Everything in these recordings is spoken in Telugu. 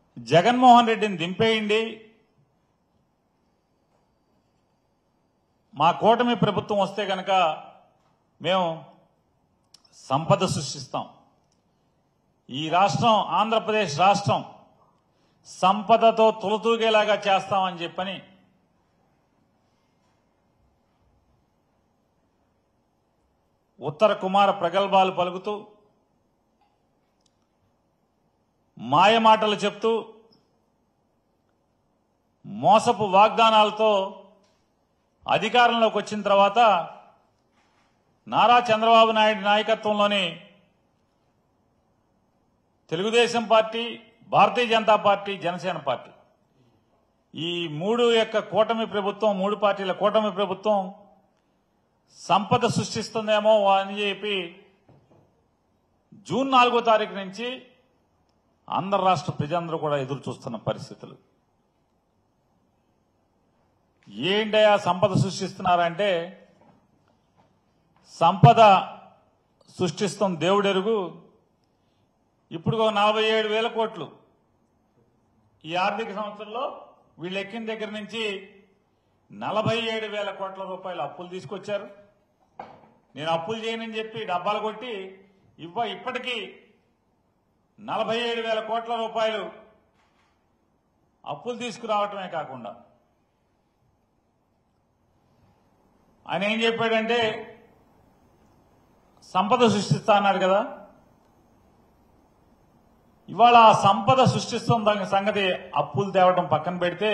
జగన్మోహన్ రెడ్డిని దింపేయండి మా కూటమి ప్రభుత్వం వస్తే కనుక మేము సంపద సృష్టిస్తాం ఈ రాష్ట్రం ఆంధ్రప్రదేశ్ రాష్ట్రం సంపదతో తులతూగేలాగా చేస్తామని చెప్పని ఉత్తర కుమార ప్రగల్భాలు పలుకుతూ మాయ మాటలు చెప్తూ మోసపు వాగ్దానాలతో అధికారంలోకి వచ్చిన తర్వాత నారా చంద్రబాబు నాయుడు నాయకత్వంలోని Telugu Desam party Bharatiya Janata party Janasena party ఈ మూడు యొక్క కూటమి ప్రభుత్వం మూడు పార్టీల కూటమి ప్రభుత్వం సంపద సృష్టిస్తుందేమో అని చెప్పి జూన్ నాలుగో తారీఖు నుంచి ఆంధ్ర రాష్ట్ర ప్రజలందరూ కూడా ఎదురు చూస్తున్న పరిస్థితులు ఏంటయా సంపద సృష్టిస్తున్నారంటే సంపద సృష్టిస్తున్న దేవుడెరుగు ఇప్పుడు ఒక నలభై ఏడు వేల కోట్లు ఈ ఆర్థిక సంవత్సరంలో వీళ్ళు ఎక్కిన దగ్గర నుంచి నలభై ఏడు వేల కోట్ల రూపాయలు అప్పులు తీసుకొచ్చారు నేను అప్పులు చేయనని చెప్పి డబ్బాలు కొట్టి ఇవ్వ ఇప్పటికీ నలభై ఏడు వేల కోట్ల రూపాయలు అప్పులు తీసుకురావటమే కాకుండా ఆయన ఏం చెప్పాడంటే సంపద సృష్టిస్తా అన్నారు కదా ఇవాళ ఆ సంపద సృష్టిస్తున్న సంగతి అప్పులు తేవడం పక్కన పెడితే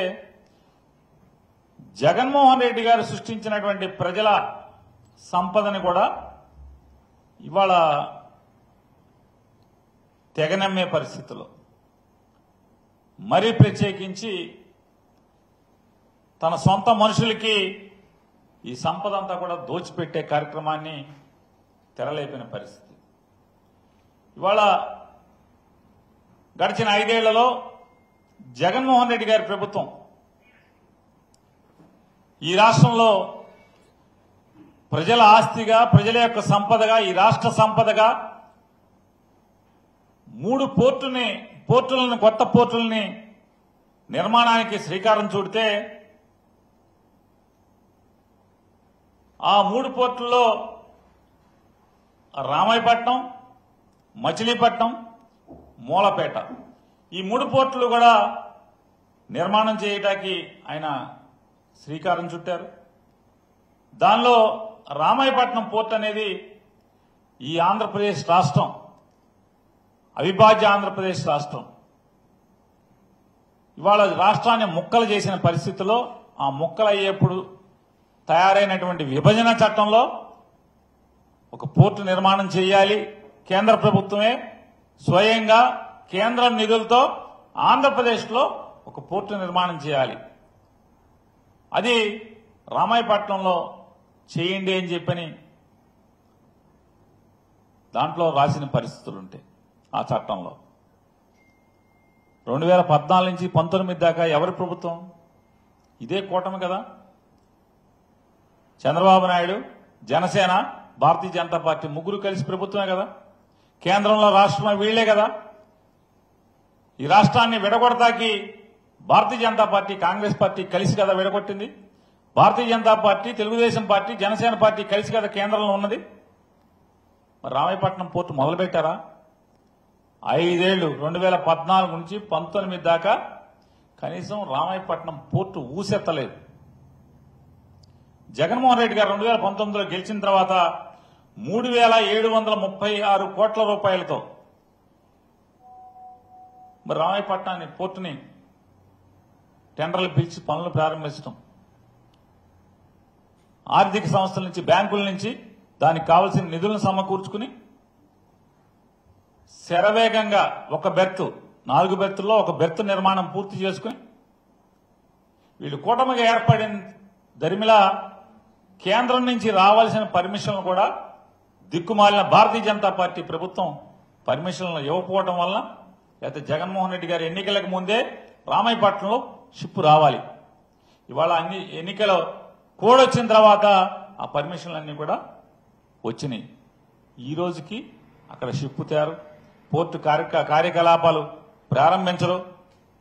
జగన్మోహన్ రెడ్డి గారు సృష్టించినటువంటి ప్రజల సంపదని కూడా ఇవాళ తెగనమ్మే పరిస్థితుల్లో మరీ ప్రత్యేకించి తన సొంత మనుషులకి ఈ సంపద అంతా కూడా దోచిపెట్టే కార్యక్రమాన్ని తెరలేపిన పరిస్థితి ఇవాళ గడిచిన ఐదేళ్లలో జగన్మోహన్ రెడ్డి గారి ప్రభుత్వం ఈ రాష్ట్రంలో ప్రజల ఆస్తిగా ప్రజల యొక్క సంపదగా ఈ రాష్ట్ర సంపదగా మూడు పోర్టుని పోర్టులను కొత్త పోర్టుల్ని నిర్మాణానికి శ్రీకారం చుడితే ఆ మూడు పోర్టుల్లో రామాయపట్నం మచిలీపట్నం మూలపేట ఈ మూడు పోర్టులు కూడా నిర్మాణం చేయటానికి ఆయన శ్రీకారం చుట్టారు దానిలో రామాయపట్నం పోర్ట్ అనేది ఈ ఆంధ్రప్రదేశ్ రాష్ట్రం అవిభాజ్య ఆంధ్రప్రదేశ్ రాష్ట్రం ఇవాళ రాష్ట్రాన్ని ముక్కలు చేసిన పరిస్థితిలో ఆ ముక్కలు అయ్యేప్పుడు తయారైనటువంటి విభజన చట్టంలో ఒక పోర్టు నిర్మాణం చేయాలి కేంద్ర ప్రభుత్వమే స్వయంగా కేంద్ర నిధులతో ఆంధ్రప్రదేశ్లో ఒక పోర్టు నిర్మాణం చేయాలి అది రామాయపట్నంలో చేయండి అని చెప్పని దాంట్లో రాసిన పరిస్థితులు ఉంటాయి ఆ చట్టంలో రెండు వేల పద్నాలుగు నుంచి పంతొమ్మిది దాకా ఎవరి ప్రభుత్వం ఇదే కూటమి కదా చంద్రబాబు నాయుడు జనసేన భారతీయ జనతా పార్టీ ముగ్గురు కలిసి ప్రభుత్వమే కదా కేంద్రంలో రాష్ట్రం వీళ్లే కదా ఈ రాష్ట్రాన్ని విడగొడతాకి Bharatiya Janata party Congress party కలిసి కదా విడగొట్టింది Bharatiya Janata party Telugu Desam party Janasena party కలిసి కదా కేంద్రంలో ఉన్నది మరి రామాయపట్నం పోర్టు మొదలుపెట్టారా ఐదేళ్లు రెండు వేల పద్నాలుగు నుంచి పంతొమ్మిది దాకా కనీసం రామాయపట్నం పోర్టు ఊసెత్తలేదు జగన్మోహన్ రెడ్డి గారు రెండు వేల పంతొమ్మిదిలో గెలిచిన తర్వాత మూడు వేల ఏడు వందల ముప్పై ఆరు కోట్ల రూపాయలతో మరి రామాయపట్నాన్ని పోర్టుని టెండర్లు పిలిచి పనులు ప్రారంభించడం ఆర్థిక సంస్థల నుంచి బ్యాంకుల నుంచి దానికి కావలసిన నిధులను సమకూర్చుకుని శరవేగంగా ఒక బెర్త్ నాలుగు బెర్తుల్లో ఒక బెర్త్ నిర్మాణం పూర్తి చేసుకుని వీళ్ళు కూటమిగా ఏర్పడిన దరిమిలా కేంద్రం నుంచి రావాల్సిన పర్మిషన్లు కూడా దిక్కుమాలిన భారతీయ జనతా పార్టీ ప్రభుత్వం పర్మిషన్లు ఇవ్వకపోవడం వలన లేకపోతే జగన్మోహన్ రెడ్డి గారి ఎన్నికలకు ముందే రామాయపట్నంలో షిప్ రావాలి ఇవాళ అన్ని ఎన్నికలు కోడ్ వచ్చిన తర్వాత ఆ పర్మిషన్లన్నీ కూడా వచ్చినాయి ఈ రోజుకి అక్కడ షిప్ తయారు పోర్టు కార్య కార్యకలాపాలు ప్రారంభించరు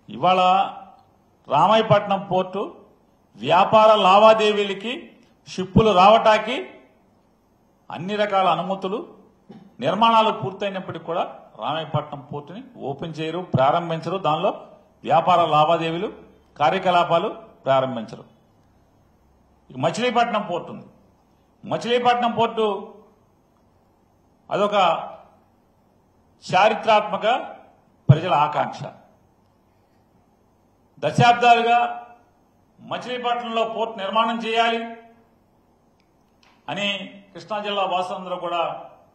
ఇవాళ రామాయపట్నం పోర్టు వ్యాపార లావాదేవీలకి షిప్పులు రావటానికి అన్ని రకాల అనుమతులు నిర్మాణాలు పూర్తయినప్పటికీ కూడా రామాయపట్నం పోర్టుని ఓపెన్ చేయరు ప్రారంభించరు దానిలో వ్యాపార లావాదేవీలు కార్యకలాపాలు ప్రారంభించరు ఇక మచిలీపట్నం పోర్టు ఉంది మచిలీపట్నం పోర్టు అదొక చారిత్రాత్మక ప్రజల ఆకాంక్ష దశాబ్దాలుగా మచిలీపట్నంలో పోర్టు నిర్మాణం చేయాలి అని కృష్ణా జిల్లా వాసులందరూ కూడా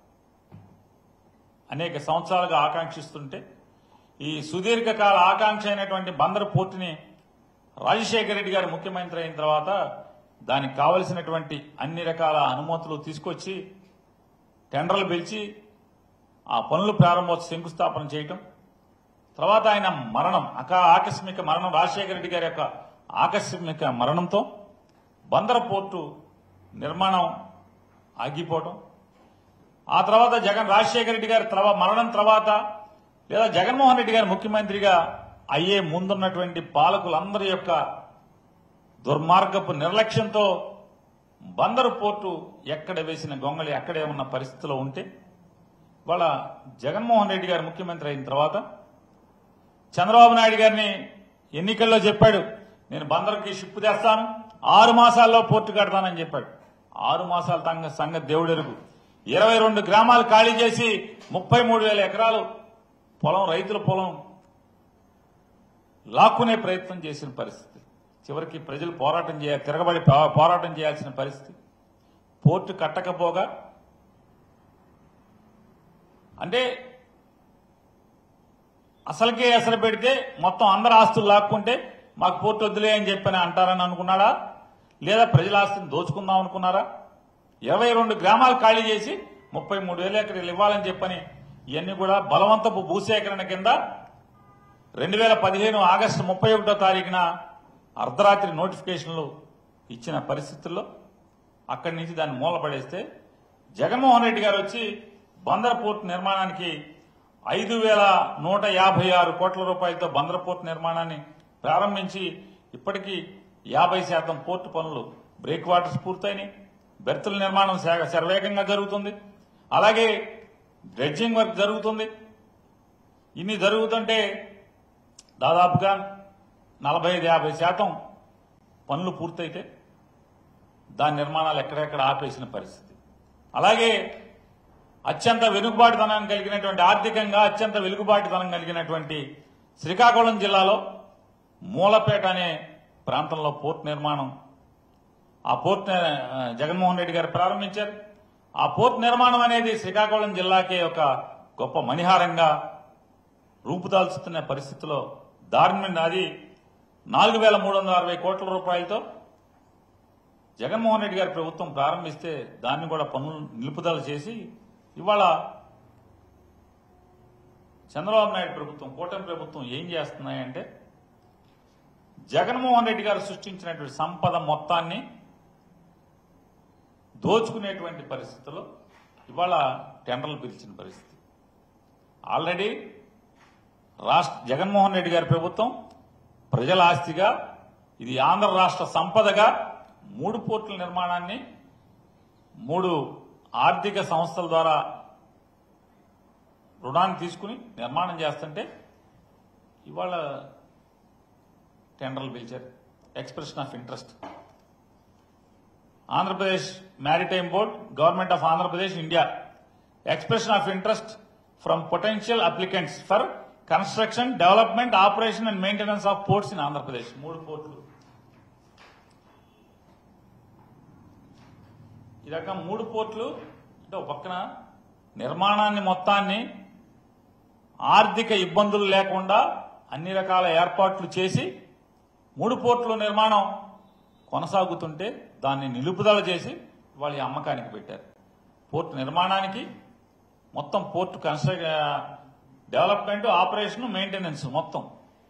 అనేక సంవత్సరాలుగా ఆకాంక్షిస్తుంటే ఈ సుదీర్ఘకాల ఆకాంక్ష అయినటువంటి బందర్ పోర్టుని రాజశేఖర రెడ్డి గారు ముఖ్యమంత్రి అయిన తర్వాత దానికి కావలసినటువంటి అన్ని రకాల అనుమతులు తీసుకొచ్చి టెండర్లు పిలిచి ఆ పనులు ప్రారంభోత్సవ శంకుస్థాపన చేయటం తర్వాత ఆయన మరణం అక ఆకస్మిక మరణం రాజశేఖర రెడ్డి గారి యొక్క ఆకస్మిక మరణంతో బందర పోర్టు నిర్మాణం ఆగిపోవటం ఆ తర్వాత జగన్ రాజశేఖర రెడ్డి గారి తర్వా మరణం తర్వాత లేదా జగన్మోహన్ రెడ్డి గారు ముఖ్యమంత్రిగా అయ్యే ముందున్నటువంటి పాలకులందరి యొక్క దుర్మార్గపు నిర్లక్ష్యంతో బందరు పోర్టు ఎక్కడ వేసిన గొంగళి అక్కడే ఉన్న పరిస్థితిలో ఉంటే వాళ్ళ జగన్మోహన్ రెడ్డి గారు ముఖ్యమంత్రి అయిన తర్వాత చంద్రబాబు నాయుడు గారిని ఎన్నికల్లో చెప్పాడు నేను బందర్కి షిప్ తెస్తాను ఆరు మాసాల్లో పోర్టు కడతానని చెప్పాడు ఆరు మాసాల తంగ సంగతి దేవుడెరుగు ఇరవై రెండు గ్రామాలు ఖాళీ చేసి ముప్పై మూడు వేల ఎకరాలు పొలం రైతుల పొలం లాక్కునే ప్రయత్నం చేసిన పరిస్థితి చివరికి ప్రజలు పోరాటం చేయ తిరగబడి పో- పోరాటం చేయాల్సిన పరిస్థితి పోర్టు కట్టకపోగా అంటే అసలుకే అసలు పెడితే మొత్తం అందరు ఆస్తులు లాక్కుంటే మాకు పోర్టు వద్దులే అని చెప్పని అంటారని అనుకున్నాడా లేదా ప్రజల ఆస్తిని దోచుకుందాం అనుకున్నారా ఇరవై రెండు గ్రామాలు ఖాళీ చేసి ముప్పై మూడు వేల ఎకరాలు ఇవ్వాలని చెప్పని ఇవన్నీ కూడా బలవంతపు భూసేకరణ కింద రెండు వేల పదిహేను ఆగస్టు ముప్పై ఒకటో తారీఖున అర్ధరాత్రి నోటిఫికేషన్లు ఇచ్చిన పరిస్థితుల్లో అక్కడి నుంచి దాన్ని మూలపడేస్తే జగన్మోహన్ రెడ్డి గారు వచ్చి బందర్ పోర్టు నిర్మాణానికి ఐదు వేల నూట యాభై ఆరు కోట్ల రూపాయలతో బందర్ పోర్టు నిర్మాణాన్ని ప్రారంభించి ఇప్పటికీ యాభై శాతం పోర్టు పనులు బ్రేక్ వాటర్స్ పూర్తయినాయి బెర్తుల నిర్మాణం శా- శరవేగంగా జరుగుతుంది అలాగే డ్రెడ్జింగ్ వర్క్ జరుగుతుంది ఇన్ని జరుగుతుంటే దాదాపుగా నలభై ఐదు యాభై శాతం పనులు పూర్తయితే దాని నిర్మాణాలు ఎక్కడెక్కడ ఆపేసిన పరిస్థితి అలాగే అత్యంత వెనుకబాటుతనం కలిగినటువంటి ఆర్థికంగా అత్యంత వెలుగుబాటుతనం కలిగినటువంటి శ్రీకాకుళం జిల్లాలో మూలపేట అనే ప్రాంతంలో పోర్ట్ నిర్మాణం ఆ పోర్ట్ ని, ఆ, జగన్మోహన్ రెడ్డి గారు ప్రారంభించారు ఆ పోర్ట్ నిర్మాణం అనేది శ్రీకాకుళం జిల్లాకే ఒక గొప్ప మణిహారంగా రూపుదాల్చుతున్న పరిస్థితిలో దారుణమైన అది నాలుగు వేల మూడు వందల అరవై కోట్ల రూపాయలతో జగన్మోహన్ రెడ్డి గారి ప్రభుత్వం ప్రారంభిస్తే దాన్ని కూడా పనులు నిలుపుదల చేసి ఇవాళ చంద్రబాబు నాయుడు ప్రభుత్వం కూటమి ప్రభుత్వం ఏం చేస్తున్నాయంటే జగన్మోహన్ రెడ్డి గారు సృష్టించినటువంటి సంపద మొత్తాన్ని దోచుకునేటువంటి పరిస్థితుల్లో ఇవాళ టెండర్లు పిలిచిన పరిస్థితి ఆల్రెడీ రాష్ట్ర జగన్మోహన్ రెడ్డి గారి ప్రభుత్వం ప్రజల ఆస్తిగా ఇది ఆంధ్ర రాష్ట్ర సంపదగా మూడు పోర్టుల నిర్మాణాన్ని మూడు ఆర్థిక సంస్థల ద్వారా రుణాన్ని తీసుకుని నిర్మాణం చేస్తుంటే ఇవాళ టెండర్లు పిలిచారు expression of interest Andhra Pradesh maritime board government of Andhra Pradesh India expression of interest from potential applicants for construction development operation and maintenance of ports in Andhra Pradesh మూడు పోర్టులు ఈ రకం మూడు పోర్టులు అంటే ఒక పక్కన నిర్మాణాన్ని మొత్తాన్ని ఆర్థిక ఇబ్బందులు లేకుండా అన్ని రకాల ఏర్పాట్లు చేసి మూడు పోర్టుల నిర్మాణం కొనసాగుతుంటే దాన్ని నిలుపుదల చేసి వాళ్ళ ఈ అమ్మకానికి పెట్టారు పోర్టు నిర్మాణానికి మొత్తం port construct development operation maintenance మొత్తం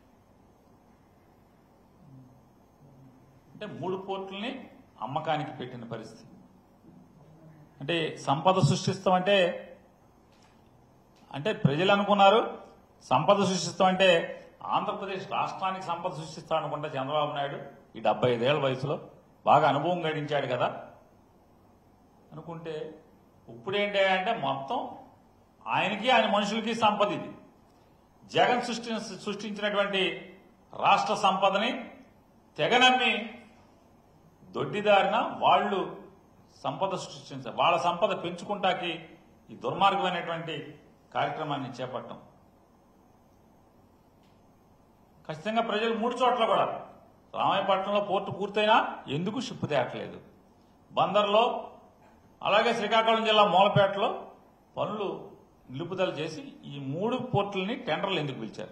అంటే మూడు పోర్టుల్ని అమ్మకానికి పెట్టిన పరిస్థితి అంటే సంపద సృష్టిస్తామంటే అంటే ప్రజలు అనుకున్నారు సంపద సృష్టిస్తామంటే ఆంధ్రప్రదేశ్ రాష్ట్రానికి సంపద సృష్టిస్తాడనుకుంటా చంద్రబాబు నాయుడు ఈ డెబ్బై ఐదేళ్ల వయసులో బాగా అనుభవం గడించాడు కదా అనుకుంటే ఇప్పుడేంటి అంటే మొత్తం ఆయనకి ఆయన మనుషులకి సంపద ఇది జగన్ సృష్టి సృష్టించినటువంటి రాష్ట్ర సంపదని తెగనమ్మి దొడ్డిదారిన వాళ్ళు సంపద సృష్టించారు వాళ్ళ సంపద పెంచుకుంటాకి ఈ దుర్మార్గమైనటువంటి కార్యక్రమాన్ని చేపట్టం ఖచ్చితంగా ప్రజలు మూడు చోట్ల కూడా రామాయపట్నంలో పోర్టు పూర్తయినా ఎందుకు షిప్ తేటలేదు బందర్లో అలాగే శ్రీకాకుళం జిల్లా మూలపేటలో పనులు నిలుపుదల చేసి ఈ మూడు పోర్టులని టెండర్లు ఎందుకు పిలిచారు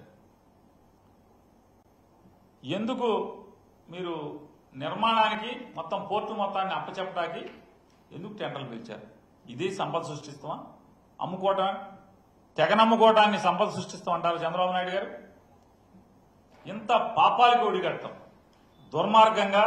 ఎందుకు మీరు నిర్మాణానికి మొత్తం పోర్టులు మొత్తాన్ని అప్పచెప్పడానికి ఎందుకు టెండర్లు పిలిచారు ఇది సంపద సృష్టిస్తామా అమ్ముకోవటం తెగనమ్ముకోవటాన్ని సంపద సృష్టిస్తామంటారు చంద్రబాబు నాయుడు గారు ఇంత పాపాలకు ఒడిగట్టం దుర్మార్గంగా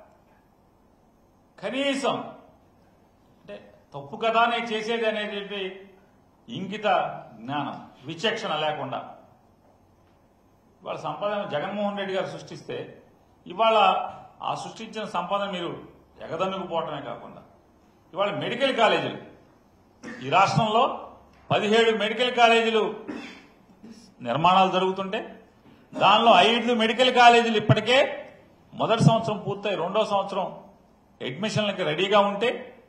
కనీసం అంటే తప్పు కదా నేను చేసేది అనేది ఇంగిత జ్ఞానం విచక్షణ లేకుండా ఇవాళ సంపదను జగన్మోహన్ రెడ్డి గారు సృష్టిస్తే ఇవాళ ఆ సృష్టించిన సంపద మీరు ఎగదన్నుకుపోవటమే కాకుండా ఇవాళ మెడికల్ కాలేజీలు ఈ రాష్ట్రంలో పదిహేడు మెడికల్ కాలేజీలు నిర్మాణాలు జరుగుతుంటే దానిలో ఐదు మెడికల్ కాలేజీలు ఇప్పటికే మొదటి సంవత్సరం పూర్తయి రెండో సంవత్సరం అడ్మిషన్లకి రెడీగా ఉంటే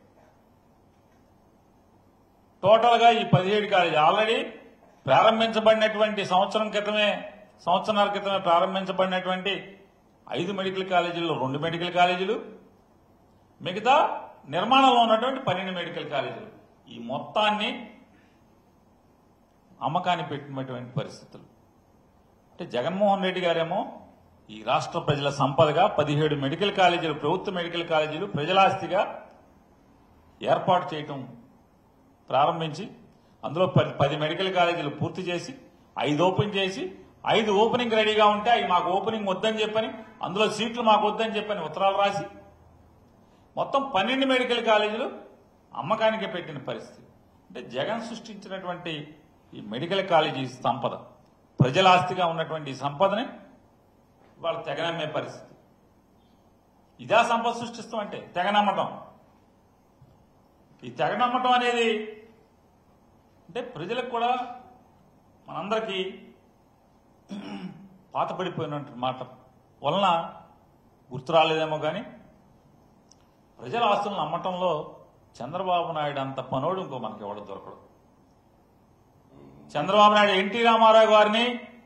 టోటల్ గా ఈ పదిహేడు కాలేజీ ఆల్రెడీ ప్రారంభించబడినటువంటి సంవత్సరం క్రితమే సంవత్సరాల క్రితమే ప్రారంభించబడినటువంటి ఐదు మెడికల్ కాలేజీల్లో రెండు మెడికల్ కాలేజీలు మిగతా నిర్మాణంలో ఉన్నటువంటి పన్నెండు మెడికల్ కాలేజీలు ఈ మొత్తాన్ని అమ్మకాన్ని పెట్టినటువంటి పరిస్థితులు అంటే జగన్మోహన్ రెడ్డి గారేమో ఈ రాష్ట్ర ప్రజల సంపదగా పదిహేడు మెడికల్ కాలేజీలు ప్రభుత్వ మెడికల్ కాలేజీలు ప్రజలాస్తిగా ఏర్పాటు చేయటం ప్రారంభించి అందులో పది పది మెడికల్ కాలేజీలు పూర్తి చేసి ఐదు ఓపెన్ చేసి ఐదు ఓపెనింగ్ రెడీగా ఉంటే అవి మాకు ఓపెనింగ్ వద్దని చెప్పని అందులో సీట్లు మాకు వద్దని చెప్పని ఉత్తరాలు రాసి మొత్తం పన్నెండు మెడికల్ కాలేజీలు అమ్మకానికి పెట్టిన పరిస్థితి అంటే జగన్ సృష్టించినటువంటి ఈ మెడికల్ కాలేజీ సంపద ప్రజల ఆస్తిగా ఉన్నటువంటి ఈ సంపదని వాళ్ళు తెగనమ్మే పరిస్థితి ఇదా సంపద సృష్టిస్తాం అంటే తెగనమ్మటం ఈ తెగనమ్మటం అనేది అంటే ప్రజలకు కూడా మనందరికీ పాతపడిపోయినటువంటి మాట వలన గుర్తు రాలేదేమో కానీ ప్రజల ఆస్తులను అమ్మటంలో చంద్రబాబు నాయుడు అంత పనోడు ఇంకో మనకి ఎవడు దొరకడు చంద్రబాబు నాయుడు ఎన్టీ రామారావు గారిని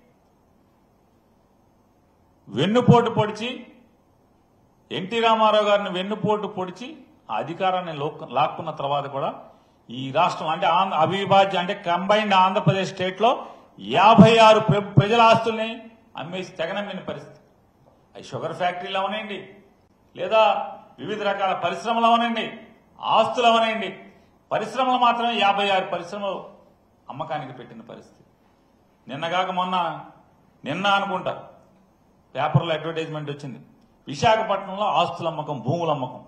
వెన్నుపోటు పొడిచి ఎన్టీ రామారావు గారిని వెన్నుపోటు పొడిచి ఆ అధికారాన్ని లోక్- లాక్కున్న తర్వాత కూడా ఈ రాష్ట్రం అంటే ఆంధ్ర అవిభాజ్య అంటే కంబైన్డ్ ఆంధ్రప్రదేశ్ స్టేట్ లో యాభై ఆరు ప్ర- ప్రజల ఆస్తుల్ని అమ్మేసి తెగనమ్మిన పరిస్థితి అవి షుగర్ ఫ్యాక్టరీలు అవనండి లేదా వివిధ రకాల పరిశ్రమలు అవనండి ఆస్తులు అవనండి పరిశ్రమలు మాత్రమే యాభై ఆరు పరిశ్రమలు అమ్మకానికి పెట్టిన పరిస్థితి నిన్నగాక మొన్న నిన్న అనుకుంటా పేపర్లో అడ్వర్టైజ్మెంట్ వచ్చింది విశాఖపట్నంలో ఆస్తుల అమ్మకం భూముల అమ్మకం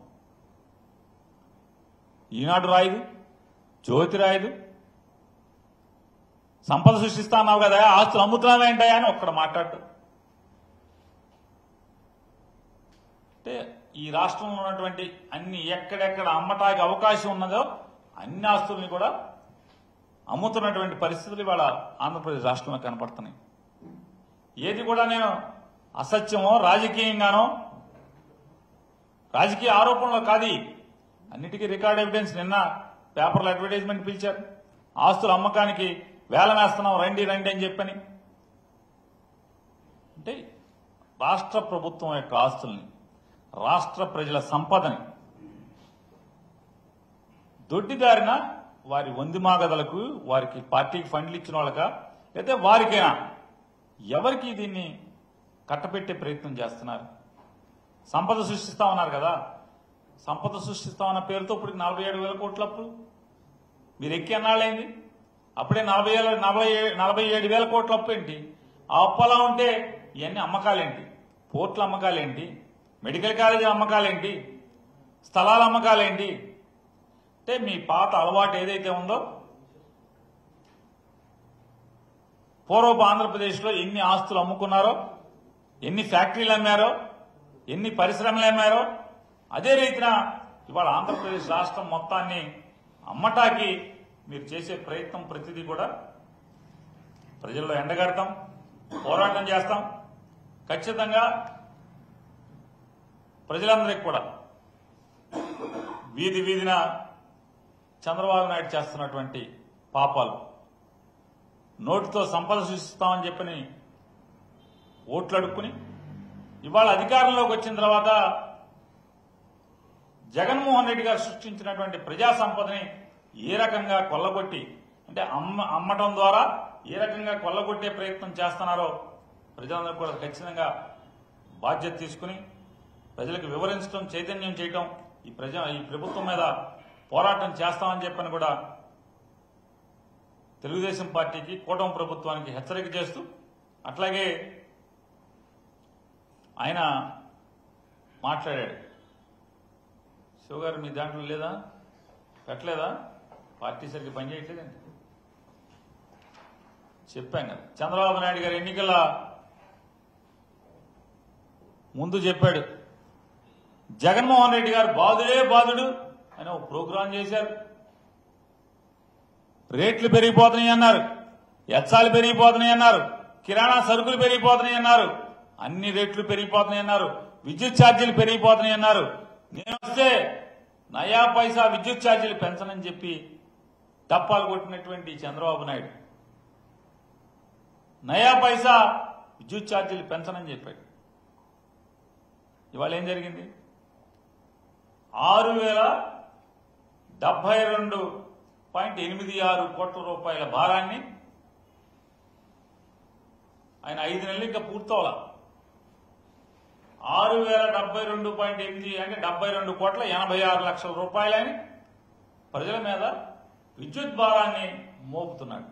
ఈనాడు రాయదు జ్యోతి రాయదు సంపద సృష్టిస్తా అన్నావు కదా ఆస్తులు అమ్ముతున్నావేంటయా అని ఒక్కడ మాట్లాడు అంటే ఈ రాష్ట్రంలో ఉన్నటువంటి అన్ని ఎక్కడెక్కడ అమ్మటానికి అవకాశం ఉన్నదో అన్ని ఆస్తుల్ని కూడా అమ్ముతున్నటువంటి పరిస్థితులు ఇవాళ ఆంధ్రప్రదేశ్ రాష్ట్రంలో కనపడుతున్నాయి ఏది కూడా నేను అసత్యమో రాజకీయంగానో రాజకీయ ఆరోపణలు కాదు ఇవి. అన్నిటికీ రికార్డ్ ఎవిడెన్స్ నిన్న పేపర్లో అడ్వర్టైజ్మెంట్ పిలిచారు ఆస్తుల అమ్మకానికి వేలం వేస్తున్నాం రండి రండి అని చెప్పని అంటే రాష్ట్ర ప్రభుత్వం యొక్క ఆస్తుల్ని రాష్ట్ర ప్రజల సంపదని దొడ్డిదారిన వారి వందిమాగదలకు వారికి పార్టీకి ఫండ్లు ఇచ్చిన వాళ్ళక లేదా వారికైనా ఎవరికి దీన్ని కట్టపెట్టే ప్రయత్నం చేస్తున్నారు సంపద సృష్టిస్తా ఉన్నారు కదా సంపద సృష్టిస్తామన్న పేరుతో ఇప్పుడు నలభై ఏడు వేల కోట్ల అప్పులు మీరు ఎక్కి అన్నాళ్ళైంది అప్పుడే నలభై ఏళ్ళ నలభై ఏ- నలభై ఏడు వేల కోట్ల అప్పు ఏంటి ఆ అప్పు అలా ఉంటే ఇవన్నీ అమ్మకాలేంటి పోర్ట్ల అమ్మకాలేంటి మెడికల్ కాలేజీ అమ్మకాలేంటి స్థలాల అమ్మకాలేంటి అంటే మీ పాత అలవాటు ఏదైతే ఉందో పూర్వపు ఆంధ్రప్రదేశ్లో ఎన్ని ఆస్తులు అమ్ముకున్నారో ఎన్ని ఫ్యాక్టరీలు అమ్మారో ఎన్ని పరిశ్రమలు అమ్మారో అదే రీతిన ఇవాళ ఆంధ్రప్రదేశ్ రాష్ట్రం మొత్తాన్ని అమ్మటాకి మీరు చేసే ప్రయత్నం ప్రతిదీ కూడా ప్రజల్లో ఎండగడతాం పోరాటం చేస్తాం ఖచ్చితంగా ప్రజలందరికీ కూడా వీధి వీధిన చంద్రబాబు నాయుడు చేస్తున్నటువంటి పాపాలు నోటితో సంపద సృష్టిస్తామని చెప్పని ఓట్లు అడుక్కుని ఇవాళ అధికారంలోకి వచ్చిన తర్వాత జగన్మోహన్ రెడ్డి గారు సృష్టించినటువంటి ప్రజా సంపదని ఏ రకంగా కొల్లగొట్టి అంటే అమ్మ అమ్మటం ద్వారా ఏ రకంగా కొల్లగొట్టే ప్రయత్నం చేస్తున్నారో ప్రజలందరూ కూడా ఖచ్చితంగా బాధ్యత తీసుకుని ప్రజలకు వివరించడం చైతన్యం చేయటం ఈ ప్రజా ఈ ప్రభుత్వం మీద పోరాటం చేస్తామని చెప్పని కూడా తెలుగుదేశం పార్టీకి కూటమి ప్రభుత్వానికి హెచ్చరిక చేస్తూ అట్లాగే ఆయన మాట్లాడాడు శివగారు మీ దాంట్లో లేదా పెట్టలేదా పార్టీ సరిగ్గా పనిచేయట్లేదండి చెప్పాం కదా చంద్రబాబు నాయుడు గారు ఎన్నికల ముందు చెప్పాడు జగన్మోహన్ రెడ్డి గారు బాధుడే బాధుడు అని ఒక ప్రోగ్రాం చేశారు రేట్లు పెరిగిపోతున్నాయి అన్నారు ఎచ్చాలు పెరిగిపోతున్నాయి అన్నారు కిరాణా సరుకులు పెరిగిపోతున్నాయి అన్నారు అన్ని రేట్లు పెరిగిపోతున్నాయి అన్నారు విద్యుత్ ఛార్జీలు పెరిగిపోతున్నాయి అన్నారు నేను వస్తే నయా పైసా విద్యుత్ ఛార్జీలు పెంచనని చెప్పి టప్పాలు కొట్టినటువంటి చంద్రబాబు నాయుడు నయా పైసా విద్యుత్ ఛార్జీలు పెంచనని చెప్పాడు ఇవాళ ఏం జరిగింది ఆరు వేల డెబ్బై రెండు పాయింట్ ఎనిమిది ఆరు కోట్ల రూపాయల భారాన్ని ఆయన ఐదు నెలలు ఇంకా పూర్తవల ఆరు వేల డెబ్బై రెండు పాయింట్ ఎనిమిది అంటే డెబ్బై రెండు కోట్ల ఎనభై ఆరు లక్షల రూపాయలని ప్రజల మీద విద్యుత్ భారాన్ని మోపుతున్నాడు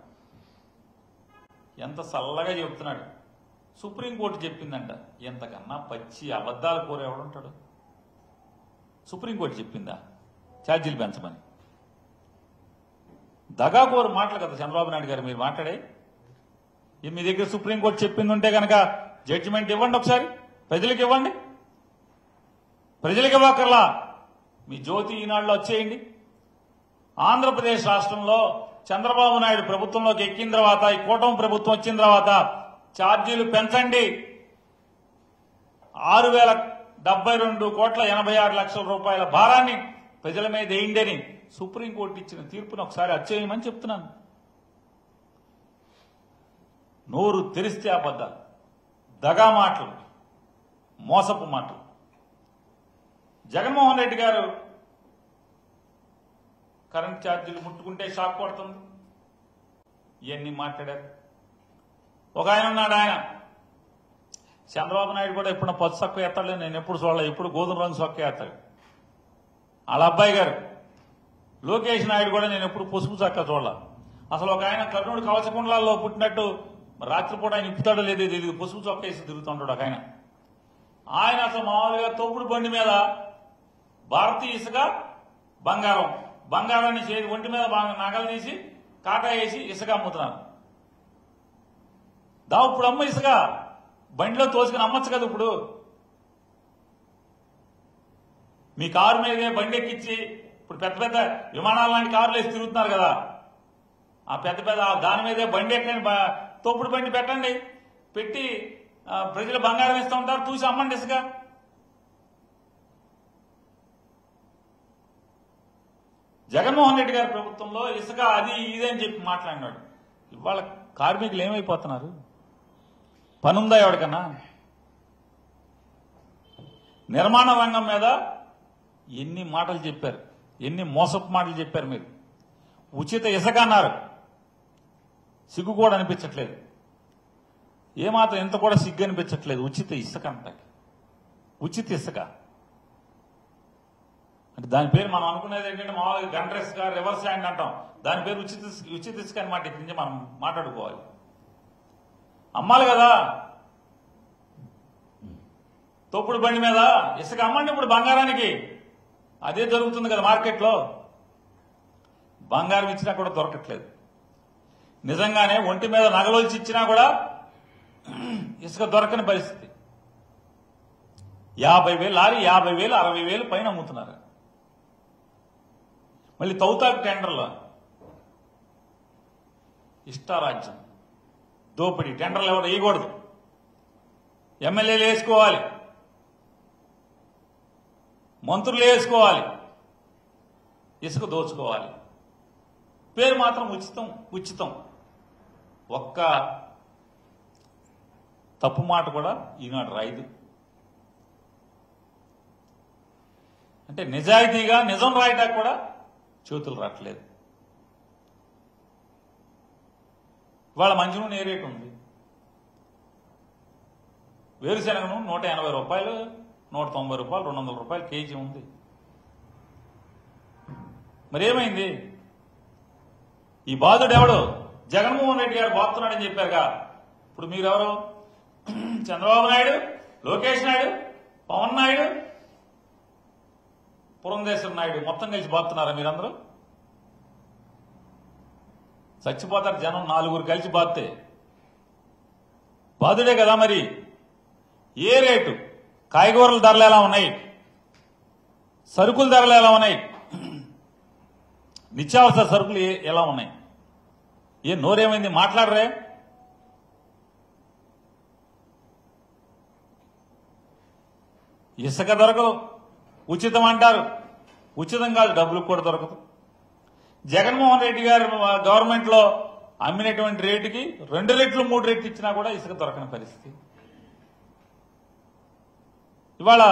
ఎంత చల్లగా చెప్తున్నాడు సుప్రీంకోర్టు చెప్పిందంట ఎంతకన్నా పచ్చి అబద్దాలు కోరు ఎవడుంటాడు సుప్రీంకోర్టు చెప్పిందా ఛార్జీలు పెంచమని దగాకోరు మాటలు కదా చంద్రబాబు నాయుడు గారు మీరు మాట్లాడే ఈ మీ దగ్గర సుప్రీంకోర్టు చెప్పింది ఉంటే కనుక జడ్జిమెంట్ ఇవ్వండి ఒకసారి ప్రజలకు ఇవ్వండి ప్రజలకు ఇవ్వకర్లా మీ జ్యోతి ఈనాడులో వచ్చేయండి ఆంధ్రప్రదేశ్ రాష్ట్రంలో చంద్రబాబు నాయుడు ప్రభుత్వంలోకి ఎక్కిన తర్వాత ఈ కూటమి ప్రభుత్వం వచ్చిన తర్వాత ఛార్జీలు పెంచండి ఆరు వేల డెబ్బై రెండు కోట్ల ఎనభై ఆరు లక్షల రూపాయల భారాన్ని ప్రజల మీద వేయండి అని సుప్రీంకోర్టు ఇచ్చిన తీర్పును ఒకసారి అచ్చేయమని చెప్తున్నాను నోరు తెరిస్తే అబద్దాలు దగా మాటలు మోసపు మాటలు జగన్మోహన్ రెడ్డి గారు కరెంట్ ఛార్జీలు ముట్టుకుంటే షాక్ పడుతుంది ఇవన్నీ మాట్లాడారు ఒక ఆయన ఉన్నాడు ఆయన చంద్రబాబు నాయుడు కూడా ఎప్పుడు పచ్చ సొక్క ఎత్తాడు నేను ఎప్పుడు చూడలే ఎప్పుడు గోధుమ రంగు సొక్క ఎత్తాడు వాళ్ళ అబ్బాయి గారు లోకేష్ నాయుడు కూడా నేను ఎప్పుడు పసుపు చక్క చూడాల అసలు ఒక ఆయన కర్ణుడు కవచకుండలాల్లో పుట్టినట్టు మరి రాత్రిపూట ఆయన ఇప్పుతాడో లేదో తెలియదు పసుపు చొక్క వేసి తిరుగుతుంటాడు ఒక ఆయన ఆయన అసలు మామూలుగా తోపుడు బండి మీద భారతీయ ఇసుక బంగారం బంగారాన్ని చేతి ఒంటి మీద బాగా నగలు తీసి కాటా వేసి ఇసుక అమ్ముతున్నారు దా ఇప్పుడు అమ్మ ఇసుక బండిలో తోసుకుని అమ్మచ్చు కదా ఇప్పుడు మీ కారు మీదే బండి ఎక్కించి ఇప్పుడు పెద్ద పెద్ద విమానాలు లాంటి కార్లు వేసి తిరుగుతున్నారు కదా ఆ పెద్ద పెద్ద ఆ దాని మీదే బండి ఎక్కని బ- తోపుడు బండి పెట్టండి పెట్టి ఆ, ప్రజలు బంగారం ఇస్తూ ఉంటారు చూసి అమ్మండి ఇసుక జగన్మోహన్ రెడ్డి గారి ప్రభుత్వంలో ఇసుక అది ఇది అని చెప్పి మాట్లాడినాడు ఇవాళ కార్మికులు ఏమైపోతున్నారు పనుందా ఎవరికన్నా నిర్మాణ రంగం మీద ఎన్ని మాటలు చెప్పారు ఎన్ని మోసపు మాటలు చెప్పారు మీరు ఉచిత ఇసుక అన్నారు సిగ్గు కూడా అనిపించట్లేదు ఏమాత్రం ఎంత కూడా సిగ్గు అనిపించట్లేదు ఉచిత ఇసుక అంట ఉచిత ఇసుక అంటే దాని పేరు మనం అనుకునేది ఏంటంటే మామూలుగా గండ్ర ఇసుక రివర్స్ హ్యాండ్ అంటాం దాని పేరు ఉచిత ఇసుక- ఉచిత ఇసుక అనమాట ఇక్కడి నుంచి మనం మాట్లాడుకోవాలి అమ్మాలి కదా తోపుడు బండి మీద ఇసుక అమ్మండి ఇప్పుడు బంగారానికి అదే జరుగుతుంది కదా మార్కెట్లో బంగారం ఇచ్చినా కూడా దొరకట్లేదు నిజంగానే ఒంటి మీద నగలోల్చి ఇచ్చినా కూడా ఇసుక దొరకని పరిస్థితి యాభై వేలు లారీ యాభై వేలు అరవై వేలు పైన అమ్ముతున్నారు మళ్ళీ తౌతాకు టెండర్లు ఇష్టారాజ్యం దోపిడీ టెండర్లు ఎవరు వేయకూడదు ఎమ్మెల్యేలు వేసుకోవాలి మంత్రులు వేసుకోవాలి ఇసుక దోచుకోవాలి పేరు మాత్రం ఉచితం ఉచితం ఒక్క తప్పు మాట కూడా ఈనాడు రాయదు అంటే నిజాయితీగా నిజం రాయటానికి కూడా చేతులు రావట్లేదు ఇవాళ మంచి నూనె ఏ రేటు ఉంది వేరుశెనగ నూనె నూట ఎనభై రూపాయలు నూట తొంభై రూపాయలు రెండు వందల రూపాయలు కేజీ ఉంది మరి ఏమైంది ఈ బాధుడు ఎవడు జగన్మోహన్ రెడ్డి గారు బాగుతున్నాడని చెప్పారుగా ఇప్పుడు మీరెవరు చంద్రబాబు నాయుడు లోకేష్ నాయుడు పవన్ నాయుడు పురంధేశ్వర నాయుడు మొత్తం కలిసి బాగుతున్నారా మీరందరూ చచ్చిపోతారు జనం నాలుగురు కలిసి బాస్తే బాధుడే కదా మరి ఏ రేటు కాయగూరల ధరలు ఎలా ఉన్నాయి సరుకుల ధరలు ఎలా ఉన్నాయి నిత్యావసర సరుకులు ఏ- ఎలా ఉన్నాయి ఏ నోరేమైంది మాట్లాడరే ఇసుక దొరకదు ఉచితం అంటారు ఉచితం కాదు డబ్బులు కూడా దొరకదు జగన్మోహన్ రెడ్డి గారు గవర్నమెంట్ లో అమ్మినటువంటి రేటుకి రెండు రెట్లు మూడు రెట్లు ఇచ్చినా కూడా ఇసుక దొరకని పరిస్థితి ఇవాళ